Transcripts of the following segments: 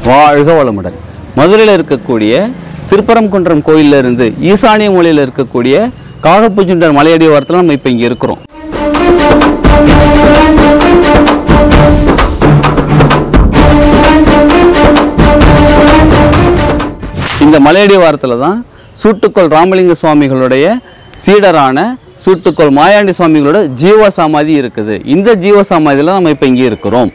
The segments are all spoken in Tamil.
வாழ்க வளமுடன் மதுரையில் இருக்கக்கூடிய திருப்பரங்குன்றம் கோயில்ல இருந்து ஈசானிய மூலையில் இருக்கக்கூடிய காகப்புஜுண்டர் மலையடி ஓரத்தில் நம்ம இப்போ இங்கே இருக்கிறோம் இந்த மலையடி வாரத்தில் தான் சூட்டுக்கோள் ராமலிங்க சுவாமிகளுடைய சீடரான சூட்டுக்கோள் மாயாண்டி சுவாமிகளோட ஜீவ சமாதி இருக்குது இந்த ஜீவ சமாதியில் நம்ம இப்போ இங்கே இருக்கிறோம்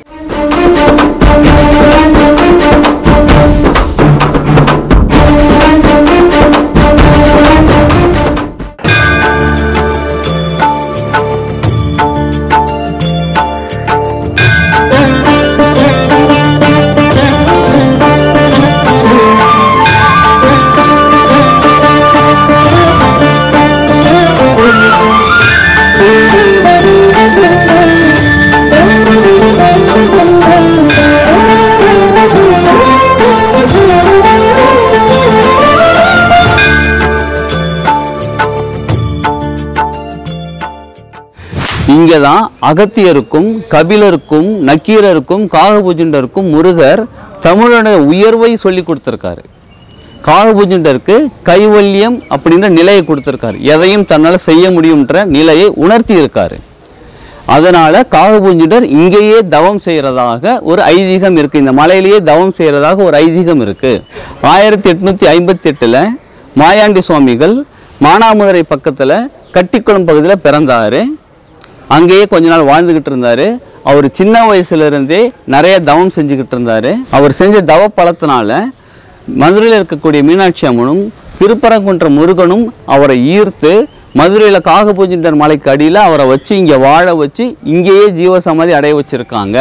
இங்கே தான் அகத்தியருக்கும் கபிலருக்கும் நக்கீரருக்கும் காகபுஜுண்டருக்கும் முருகர் தமிழோட உயர்வை சொல்லி கொடுத்துருக்காரு காகபுஜுண்டருக்கு கைவல்யம் அப்படின்ற நிலையை கொடுத்துருக்காரு எதையும் தன்னால் செய்ய முடியும்ன்ற நிலையை உணர்த்தி இருக்காரு அதனால காகபுஜுண்டர் இங்கேயே தவம் செய்யறதாக ஒரு ஐதீகம் இருக்கு இந்த மலையிலேயே தவம் செய்யறதாக ஒரு ஐதீகம் இருக்கு ஆயிரத்தி எட்நூத்தி ஐம்பத்தி எட்டுல மாயாண்டி சுவாமிகள் மானாமதுரை பக்கத்துல கட்டிக்குளம் பகுதியில் பிறந்தாரு அங்கேயே கொஞ்ச நாள் வாழ்ந்துகிட்டு இருந்தாரு அவர் சின்ன வயசுல இருந்தே நிறைய தவம் செஞ்சுக்கிட்டு இருந்தாரு அவர் செஞ்ச தவ பலத்தினால மதுரையில் இருக்கக்கூடிய மீனாட்சி அம்மனும் திருப்பரங்குன்ற முருகனும் அவரை ஈர்த்து மதுரையில் காகபூஜிண்டர் மலைக்கு அடியில் அவரை வச்சு இங்கே வாழ வச்சு இங்கேயே ஜீவசமாதி அடைய வச்சிருக்காங்க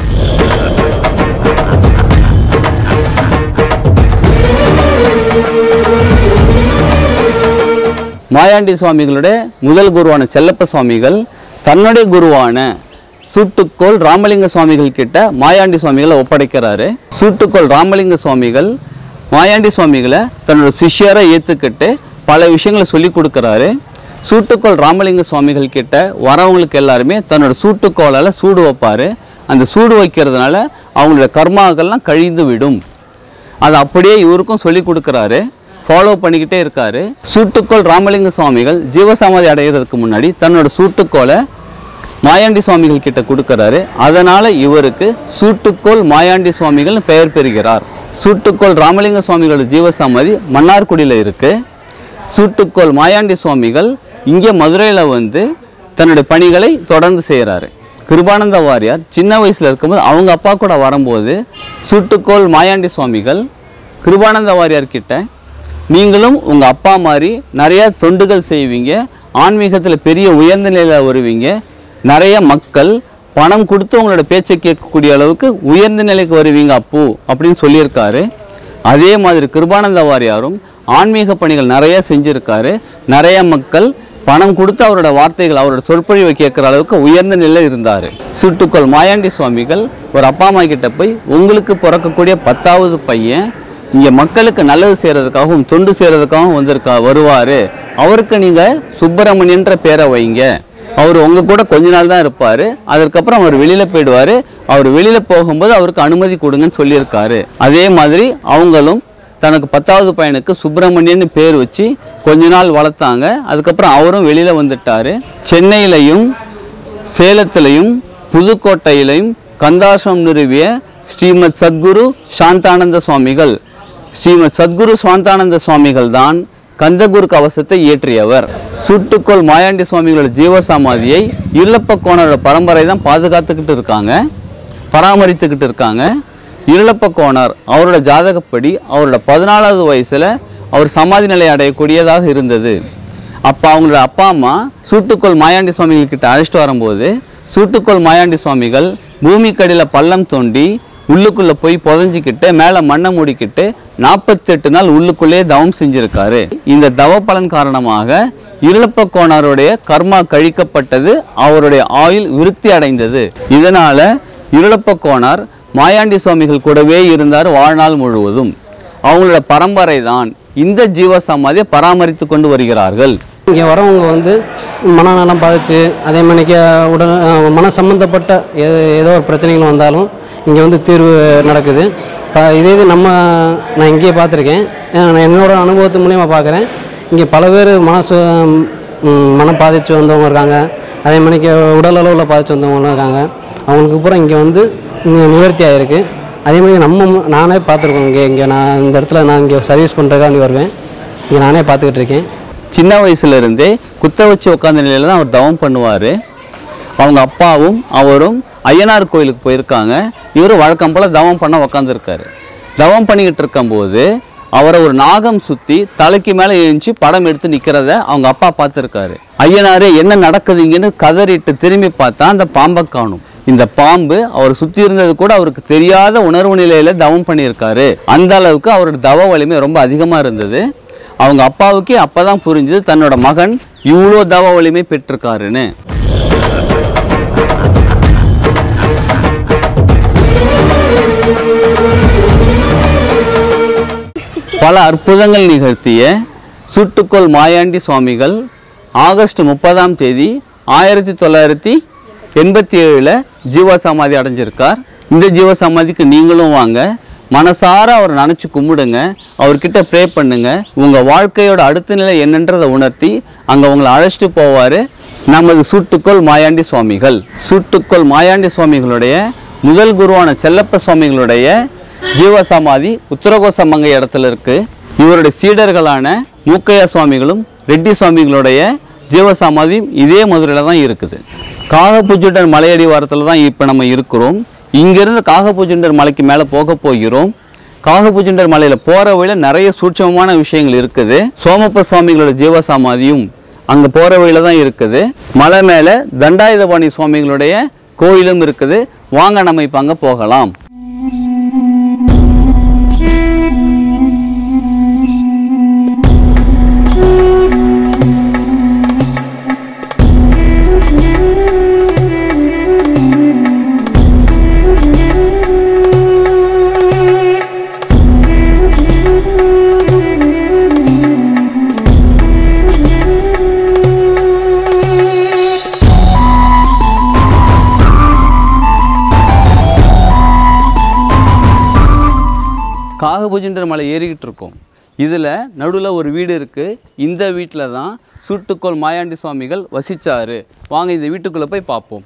மாயாண்டி சுவாமிகளுடைய முதல் குருவான செல்லப்ப சுவாமிகள் தன்னுடைய குருவான சூட்டுக்கோள் ராமலிங்க சுவாமிகள் கிட்ட மாயாண்டி சுவாமிகளை ஒப்படைக்கிறாரு சூட்டுக்கோள் ராமலிங்க சுவாமிகள் மாயாண்டி சுவாமிகளை தன்னோட சிஷ்யரை ஏற்றுக்கிட்டு பல விஷயங்களை சொல்லி கொடுக்குறாரு சூட்டுக்கோள் ராமலிங்க சுவாமிகள் கிட்ட வரவங்களுக்கு எல்லாருமே தன்னோட சூட்டுக்கோளால் சூடு வைப்பாரு அந்த சூடு வைக்கிறதுனால அவங்களோட கர்மாக்கள்லாம் கழிந்து விடும் அது அப்படியே இவருக்கும் சொல்லி கொடுக்குறாரு ஃபாலோ பண்ணிக்கிட்டே இருக்காரு சூட்டுக்கோள் ராமலிங்க சுவாமிகள் ஜீவசமாதி அடைகிறதுக்கு முன்னாடி தன்னோட சூட்டுக்கோலை மாயாண்டி சுவாமிகள் கிட்ட கொடுக்கறாரு அதனால இவருக்கு சூட்டுக்கோள் மாயாண்டி சுவாமிகள்னு பெயர் பெறுகிறார் சூட்டுக்கோள் ராமலிங்க சுவாமிகளோட ஜீவசமாதி மன்னார்குடியில் இருக்கு சூட்டுக்கோள் மாயாண்டி சுவாமிகள் இங்கே மதுரையில் வந்து தன்னுடைய பணிகளை தொடர்ந்து செய்கிறாரு கிருபானந்த வாரியார் சின்ன வயசில் இருக்கும்போது அவங்க அப்பா கூட வரும்போது சூட்டுக்கோள் மாயாண்டி சுவாமிகள் கிருபானந்த வாரியார் கிட்ட நீங்களும் உங்கள் அப்பா மாதிரி நிறைய தொண்டுகள் செய்வீங்க ஆன்மீகத்தில் பெரிய உயர்ந்த நிலையில் வருவீங்க நிறைய மக்கள் பணம் கொடுத்து உங்களோட பேச்சை கேட்கக்கூடிய அளவுக்கு உயர்ந்த நிலைக்கு வருவீங்க அப்பு அப்படின்னு சொல்லியிருக்காரு அதே மாதிரி கிருபானந்த வாரியாரும் ஆன்மீக பணிகள் நிறைய செஞ்சிருக்காரு நிறைய மக்கள் பணம் கொடுத்து அவரோட வார்த்தைகள் அவரோட சொற்பொழிவை கேட்குற அளவுக்கு உயர்ந்த நிலையில் இருந்தார் சுட்டுக்கோள் மாயாண்டி சுவாமிகள் ஒரு அப்பா அம்மா கிட்ட போய் உங்களுக்கு பிறக்கக்கூடிய பத்தாவது பையன் இங்கே மக்களுக்கு நல்லது செய்கிறதுக்காகவும் தொண்டு செய்கிறதுக்காகவும் வந்திருக்கா வருவார் அவருக்கு நீங்கள் சுப்பிரமணியன்ற பேரை வைங்க அவர் உங்க கூட கொஞ்ச நாள் தான் இருப்பார் அதுக்கப்புறம் அவர் வெளியில் போயிடுவார் அவர் வெளியில் போகும்போது அவருக்கு அனுமதி கொடுங்கன்னு சொல்லியிருக்காரு அதே மாதிரி அவங்களும் தனக்கு பத்தாவது பையனுக்கு சுப்பிரமணியன்னு பேர் வச்சு கொஞ்ச நாள் வளர்த்தாங்க அதுக்கப்புறம் அவரும் வெளியில் வந்துட்டார் சென்னையிலையும் சேலத்திலையும் புதுக்கோட்டையிலையும் கந்தாசிரம் நிறுவிய ஸ்ரீமத் சத்குரு சாந்தானந்த சுவாமிகள் ஸ்ரீமத் சத்குரு சாந்தானந்த சுவாமிகள் தான் கந்தகுரு கவசத்தை இயற்றியவர் சுட்டுக்கோள் மாயாண்டி சுவாமிகளோட ஜீவசமாதியை இருளப்ப கோணரோட பரம்பரை தான் பாதுகாத்துக்கிட்டு இருக்காங்க பராமரித்துக்கிட்டு இருக்காங்க இருளப்ப கோணர் அவரோட ஜாதகப்படி அவரோட பதினாலாவது வயசுல அவர் சமாதி நிலை அடையக்கூடியதாக இருந்தது அப்போ அவங்களோட அப்பா அம்மா சூட்டுக்கோள் மாயாண்டி சுவாமிகள் கிட்ட அழைச்சிட்டு வரும்போது சூட்டுக்கோள் மாயாண்டி சுவாமிகள் பூமிக்கடியில் பள்ளம் தோண்டி உள்ளுக்குள்ள போய் புதஞ்சிக்கிட்டு மேலே மண்ணை மூடிக்கிட்டு நாற்பத்தெட்டு நாள் உள்ளுக்குள்ளே தவம் செஞ்சிருக்காரு இந்த தவ பலன் காரணமாக இருளப்ப கோணருடைய கர்மா கழிக்கப்பட்டது அவருடைய ஆயுள் விருத்தி அடைந்தது இதனால இருளப்ப கோணர் மாயாண்டி சுவாமிகள் கூடவே இருந்தார் வாழ்நாள் முழுவதும் அவங்களோட பரம்பரை தான் இந்த ஜீவ சமாதியை பராமரித்து கொண்டு வருகிறார்கள் இங்கே வரவங்க வந்து மனநலம் பாதிச்சு அதே மாதிரிக்கு உடல் அஹ், மன சம்மந்தப்பட்ட ஏ- ஏதோ ஒரு பிரச்சனைகள் வந்தாலும் இங்கே வந்து தீர்வு நடக்குது இப்போ இதே இது நம்ம நான் இங்கேயே பார்த்துருக்கேன் நான் என்னோட அனுபவத்து மூலியமாக பார்க்குறேன் இங்கே பல பேர் மனசு ம், மனம் பாதிச்சு வந்தவங்க இருக்காங்க அதே மாதிரிக்கு உடல் அளவில் பாதிச்சு வந்தவங்களும் இருக்காங்க அவங்களுக்கு பூரா இங்கே வந்து இங்கே நிவர்த்தி ஆகிருக்கு அதே மாதிரி நம்ம மு- நானே பார்த்துருக்கோம் இங்கே இங்கே நான் இந்த இடத்துல நான் இங்கே சர்வீஸ் பண்ணுறதுக்காண்டி வருவேன் இங்கே நானே பார்த்துக்கிட்டு இருக்கேன் சின்ன வயசுல இருந்தே குத்த வச்சு உட்காந்த நிலையில தான் அவர் தவம் பண்ணுவார் அவங்க அப்பாவும் அவரும் ஐயனார் கோயிலுக்கு போயிருக்காங்க இவரும் வழக்கம் போல தவம் பண்ண உக்காந்துருக்காரு தவம் பண்ணிக்கிட்டு இருக்கும்போது அவரை ஒரு நாகம் சுத்தி தலைக்கு மேலே எழுந்துச்சு படம் எடுத்து நிக்கிறத அவங்க அப்பா பார்த்துருக்காரு ஐயனாரே என்ன நடக்குதுங்கன்னு கதறிட்டு திரும்பி பார்த்தா அந்த பாம்பை காணும் இந்த பாம்பு அவர் சுத்தி இருந்தது கூட அவருக்கு தெரியாத உணர்வு நிலையில தவம் பண்ணியிருக்காரு அந்த அளவுக்கு அவரோட தவ வலிமை ரொம்ப அதிகமா இருந்தது அவங்க அப்பாவுக்கே அப்பதான் புரிஞ்சது தன்னோட மகன் இவ்வளோ தவ வலிமை பெற்றிருக்காருன்னு பல அற்புதங்கள் நிகழ்த்திய சுட்டுக்கோள் மாயாண்டி சுவாமிகள் ஆகஸ்ட் முப்பதாம் தேதி ஆயிரத்தி தொள்ளாயிரத்தி எண்பத்தி ஏழில் ஜீவசமாதி அடைஞ்சிருக்கார் இந்த ஜீவசமாதிக்கு நீங்களும் வாங்க மனசார அவர் நினச்சி கும்பிடுங்க அவர்கிட்ட ப்ரே பண்ணுங்க உங்கள் வாழ்க்கையோட அடுத்த நிலை என்னன்றதை உணர்த்தி அங்கே உங்களை அழைச்சிட்டு போவார் நமது சுட்டுக்கோள் மாயாண்டி சுவாமிகள் சுட்டுக்கோள் மாயாண்டி சுவாமிகளுடைய முதல் குருவான செல்லப்ப சுவாமிகளுடைய ஜீவசமாதி உத்தரகோசமங்கை இடத்துல இருக்கு இவருடைய சீடர்களான மூக்கையா சுவாமிகளும் ரெட்டி சுவாமிகளுடைய ஜீவசமாதியும் இதே மதுரையில் தான் இருக்குது காகபுஜுண்டர் மலையடி வாரத்தில் தான் இப்போ நம்ம இருக்கிறோம் இங்கிருந்து காகபுஜுண்டர் மலைக்கு மேலே போக போகிறோம் காகபுஜுண்டர் மலையில் போகிற வழியில் நிறைய சூட்சமமான விஷயங்கள் இருக்குது சோமப்ப சுவாமிகளோட ஜீவசமாதியும் அங்கே போகிற வழியில தான் இருக்குது மலை மேலே தண்டாயுதபாணி சுவாமிகளுடைய கோயிலும் இருக்குது வாங்க நம்ம இப்போ அங்கே போகலாம் காகபுஜின்ற மலை ஏறிக்கிட்டு இருக்கோம் இதில் நடுவில் ஒரு வீடு இருக்குது இந்த வீட்டில் தான் சுட்டுக்கோள் மாயாண்டி சுவாமிகள் வசிச்சாரு வாங்க இந்த வீட்டுக்குள்ளே போய் பார்ப்போம்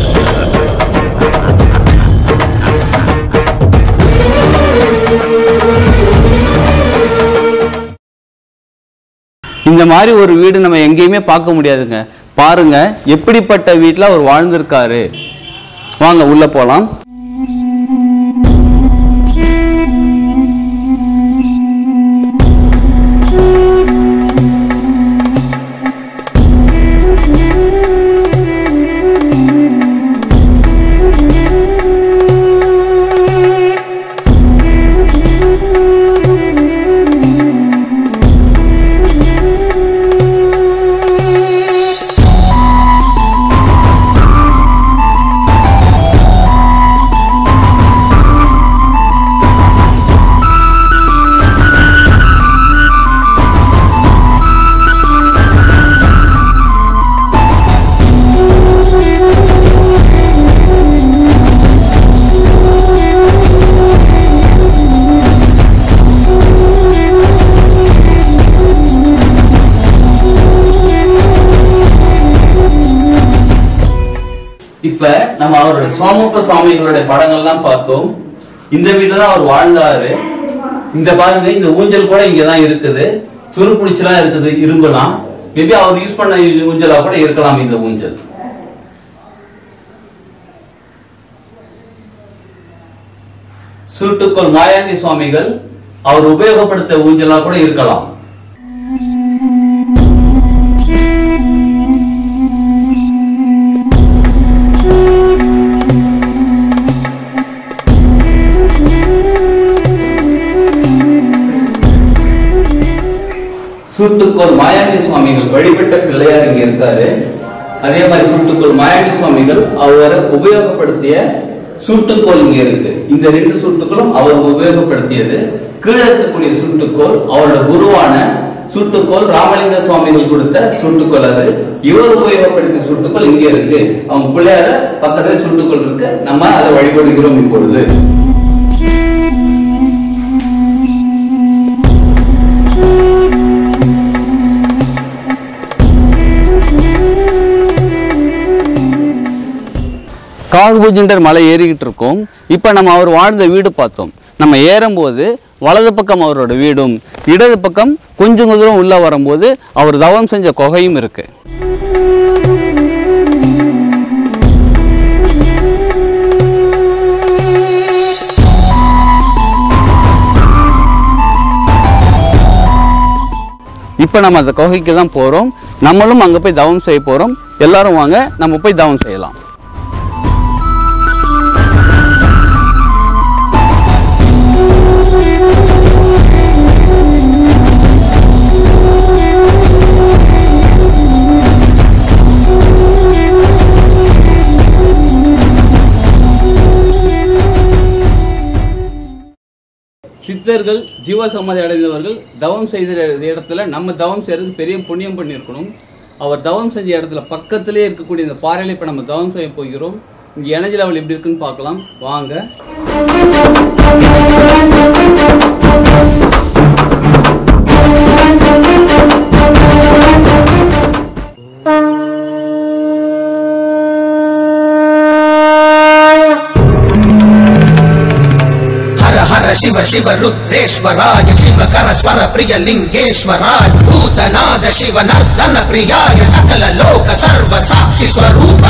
இந்த மாதிரி ஒரு வீடு நம்ம எங்கேயுமே பார்க்க முடியாதுங்க பாருங்க எப்படிப்பட்ட வீட்டில் அவர் வாழ்ந்திருக்காரு வாங்க உள்ள போலாம் இப்ப நம்ம அவருடைய சோமப்ப சுவாமிகளுடைய படங்கள்லாம் பார்த்தோம் இந்த வீட்டுல தான் அவர் வாழ்ந்தாரு இந்த பாருங்க இந்த ஊஞ்சல் கூட இங்கதான் இருக்குது துருப்பிடிச்சலாம் இருக்குது இரும்பலாம் மேபி அவர் யூஸ் பண்ண ஊஞ்சலா கூட இருக்கலாம் இந்த ஊஞ்சல் சூட்டுக்கோள் மாயாண்டி சுவாமிகள் அவர் உபயோகப்படுத்த ஊஞ்சலா கூட இருக்கலாம் சூட்டுக்கோள் மாயாண்டி சுவாமிகள் வழிபட்ட பிள்ளையார் இங்க இருக்காரு அதே மாதிரி சூட்டுக்கோள் மாயாண்டி சுவாமிகள் அவர் உபயோகப்படுத்திய சூட்டுக்கோள் இங்க இருக்கு இந்த ரெண்டு சூட்டுக்களும் அவர் உபயோகப்படுத்தியது கீழே இருக்கக்கூடிய சூட்டுக்கோள் அவரோட குருவான சூட்டுக்கோள் ராமலிங்க சுவாமிகள் கொடுத்த சூட்டுக்கோள் அது இவர் உபயோகப்படுத்திய சூட்டுக்கோள் இங்க இருக்கு அவங்க பிள்ளையார பக்கத்துல சூட்டுக்கோள் இருக்கு நம்ம அதை வழிபடுகிறோம் இப்பொழுது காகுபுஜிண்டர் மலை ஏறிக்கிட்டு இருக்கோம் இப்போ நம்ம அவர் வாழ்ந்த வீடு பார்த்தோம் நம்ம ஏறும்போது வலது பக்கம் அவரோட வீடும் இடது பக்கம் கொஞ்சம் தூரம் உள்ளே வரும்போது அவர் தவம் செஞ்ச குகையும் இருக்கு இப்போ நம்ம அந்த குகைக்கு தான் போகிறோம் நம்மளும் அங்கே போய் தவம் செய்ய போகிறோம் எல்லாரும் வாங்க நம்ம போய் தவம் செய்யலாம் சித்தர்கள் ஜீவ சமாதி அடைந்தவர்கள் தவம் செய்த இடத்துல நம்ம தவம் செய்யறதுக்கு பெரிய புண்ணியம் பண்ணியிருக்கணும் அவர் தவம் செஞ்ச இடத்துல பக்கத்திலே இருக்கக்கூடிய இந்த பாறையில இப்ப நம்ம தவம் செய்ய போகிறோம் இங்க எனர்ஜி லெவல் எப்படி இருக்குன்னு பார்க்கலாம் வாங்க हर हर शिव शिव रुद्रेश्वराय शिवकर स्वर प्रिय लिङ्गेश्वराय भूतनाद शिव नर्दन प्रियाय सकल लोक सर्व साक्षि स्वरूप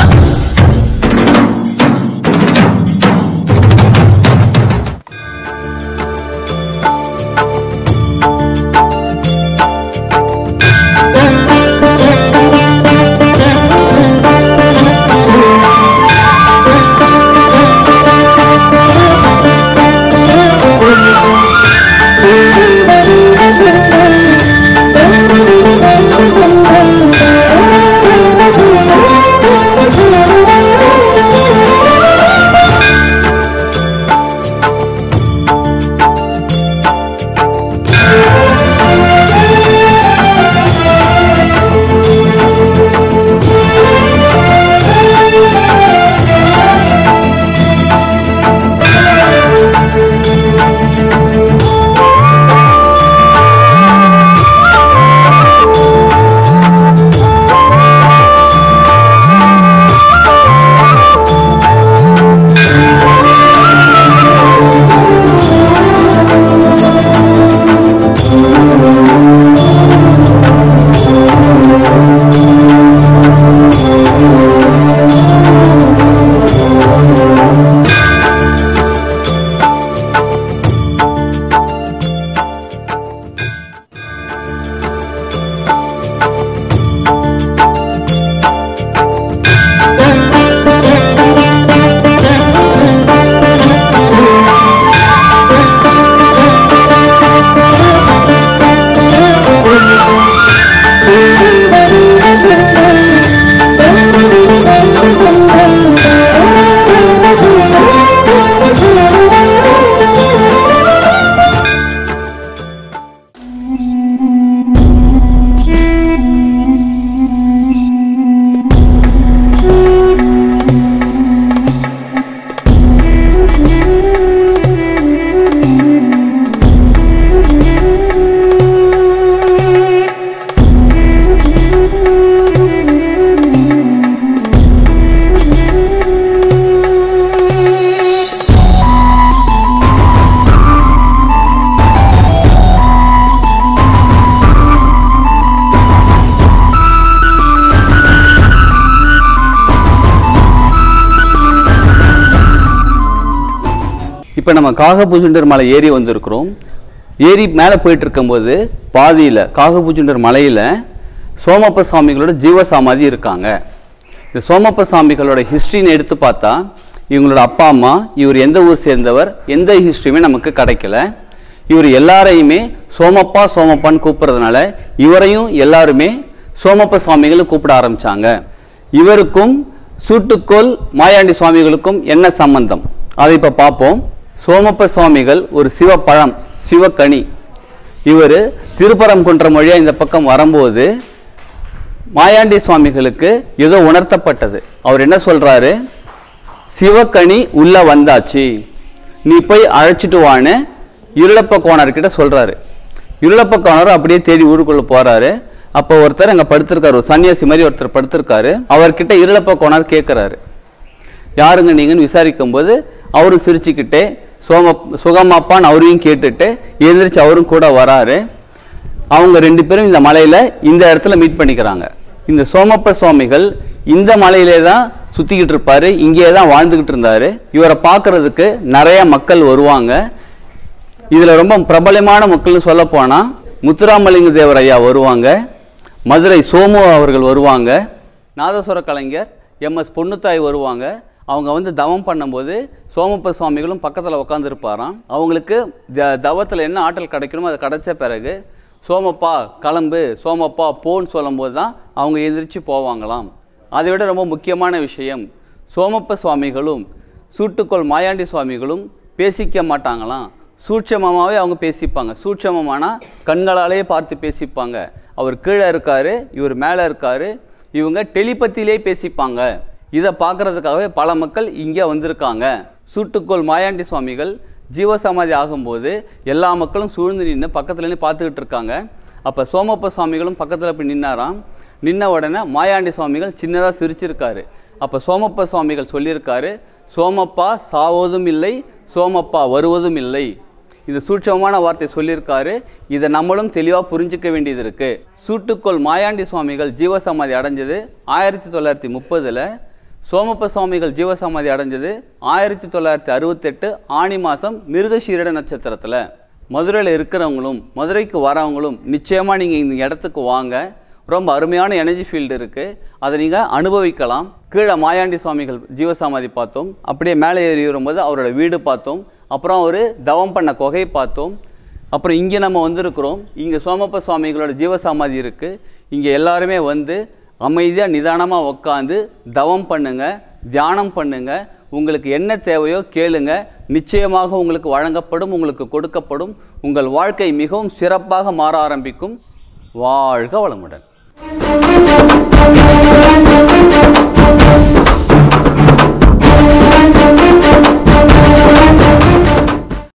இப்போ நம்ம காகபூஜுண்டர் மலை ஏறி வந்திருக்கிறோம் ஏறி மேலே போயிட்டு இருக்கும்போது பாதியில் காகபூஜுண்டர் மலையில் சோமப்ப சுவாமிகளோட ஜீவ சமாதி இருக்காங்க இந்த சோமப்ப சுவாமிகளோட ஹிஸ்ட்ரின்னு எடுத்து பார்த்தா இவங்களோட அப்பா அம்மா இவர் எந்த ஊர் சேர்ந்தவர் எந்த ஹிஸ்ட்ரியுமே நமக்கு கிடைக்கல இவர் எல்லாரையுமே சோமப்பா சோமப்பான்னு கூப்பிடுறதுனால இவரையும் எல்லாருமே சோமப்ப சுவாமிகளை கூப்பிட ஆரம்பிச்சாங்க இவருக்கும் சூட்டுக்கோல் மாயாண்டி சுவாமிகளுக்கும் என்ன சம்பந்தம் அதை இப்போ பார்ப்போம் சோமப்ப சுவாமிகள் ஒரு சிவப்பழம் சிவக்கனி இவர் திருப்பரங்குன்றம் வழியா இந்த பக்கம் வரும்போது மாயாண்டி சுவாமிகளுக்கு ஏதோ உணர்த்தப்பட்டது அவர் என்ன சொல்றாரு சிவக்கனி உள்ள வந்தாச்சு நீ போய் அழைச்சிட்டு வான்னு இருளப்ப கோணர்கிட்ட சொல்றாரு இருளப்ப கோணர் அப்படியே தேடி ஊருக்குள்ள போறாரு அப்போ ஒருத்தர் அங்க படுத்திருக்காரு ஒரு சன்னியாசி மாதிரி ஒருத்தர் படுத்திருக்காரு அவர்கிட்ட இருளப்ப கோணர் கேட்கிறாரு யாருங்க நீங்கன்னு விசாரிக்கும் போது அவரும் சிரிச்சுக்கிட்டே சோம சுகமாப்பான்னு அவரையும் கேட்டுட்டு எழுந்திரிச்சு அவரும் கூட வராரு அவங்க ரெண்டு பேரும் இந்த மலையில இந்த இடத்துல மீட் பண்ணிக்கிறாங்க இந்த சோமப்ப சுவாமிகள் இந்த மலையிலே தான் சுத்திக்கிட்டு இருப்பாரு இங்கேயே தான் வாழ்ந்துகிட்டு இருந்தாரு இவரை பார்க்கிறதுக்கு நிறைய மக்கள் வருவாங்க இதுல ரொம்ப பிரபலமான மக்கள்னு சொல்ல போனா முத்துராமலிங்க தேவர் ஐயா வருவாங்க மதுரை சோமு அவர்கள் வருவாங்க நாதஸ்வர கலைஞர் எம்எஸ் பொன்னுத்தாய் வருவாங்க அவங்க வந்து தவம் பண்ணும்போது சோமப்ப சுவாமிகளும் பக்கத்தில் உட்காந்துருப்பாராம் அவங்களுக்கு த தவத்தில் என்ன ஆற்றல் கிடைக்கணுமோ அது கிடைச்ச பிறகு சோமப்பா கிளம்பு சோமப்பா போன்னு சொல்லும்போது தான் அவங்க எந்திரிச்சு போவாங்களாம் அதை விட ரொம்ப முக்கியமான விஷயம் சோமப்ப சுவாமிகளும் சூட்டுக்கோள் மாயாண்டி சுவாமிகளும் பேசிக்க மாட்டாங்களாம் சூட்சமமாகவே அவங்க பேசிப்பாங்க சூட்சமமானா கண்களாலேயே பார்த்து பேசிப்பாங்க அவர் கீழே இருக்காரு இவர் மேலே இருக்காரு இவங்க டெலிபத்திலே பேசிப்பாங்க இதை பார்க்கறதுக்காகவே பல மக்கள் இங்கே வந்திருக்காங்க சூட்டுக்கோள் மாயாண்டி சுவாமிகள் ஜீவசமாதி ஆகும்போது எல்லா மக்களும் சூழ்ந்து நின்று பக்கத்துல நின்று பார்த்துக்கிட்டு இருக்காங்க அப்போ சோமப்ப சுவாமிகளும் பக்கத்தில் போய் நின்னாராம் நின்ன உடனே மாயாண்டி சுவாமிகள் சின்னதாக சிரிச்சிருக்காரு அப்போ சோமப்ப சுவாமிகள் சொல்லியிருக்காரு சோமப்பா சாவதும் இல்லை சோமப்பா வருவதும் இல்லை இது சூட்சமமான வார்த்தை சொல்லியிருக்காரு இதை நம்மளும் தெளிவாக புரிஞ்சுக்க வேண்டியது இருக்கு சூட்டுக்கோள் மாயாண்டி சுவாமிகள் ஜீவசமாதி அடைஞ்சது ஆயிரத்தி தொள்ளாயிரத்தி முப்பதில் சோமப்ப சுவாமிகள் ஜீவசமாதி அடைஞ்சது ஆயிரத்தி தொள்ளாயிரத்தி அறுபத்தெட்டு ஆணி மாதம் மிருகசீரட நட்சத்திரத்தில் மதுரையில் இருக்கிறவங்களும் மதுரைக்கு வரவங்களும் நிச்சயமாக நீங்கள் இந்த இடத்துக்கு வாங்க ரொம்ப அருமையான எனர்ஜி ஃபீல்டு இருக்குது அதை நீங்கள் அனுபவிக்கலாம் கீழே மாயாண்டி சுவாமிகள் ஜீவசமாதி பார்த்தோம் அப்படியே மேலே ஏறி வரும்போது அவரோட வீடு பார்த்தோம் அப்புறம் ஒரு தவம் பண்ண குகை பார்த்தோம் அப்புறம் இங்கே நம்ம வந்திருக்கிறோம் இங்கே சோமப்ப சுவாமிகளோட ஜீவசமாதி இருக்குது இங்கே எல்லாருமே வந்து அமைதியாக நிதானமாக உட்காந்து தவம் பண்ணுங்க தியானம் பண்ணுங்க உங்களுக்கு என்ன தேவையோ கேளுங்க நிச்சயமாக உங்களுக்கு வழங்கப்படும் உங்களுக்கு கொடுக்கப்படும் உங்கள் வாழ்க்கை மிகவும் சிறப்பாக மாற ஆரம்பிக்கும் வாழ்க வளமுடன்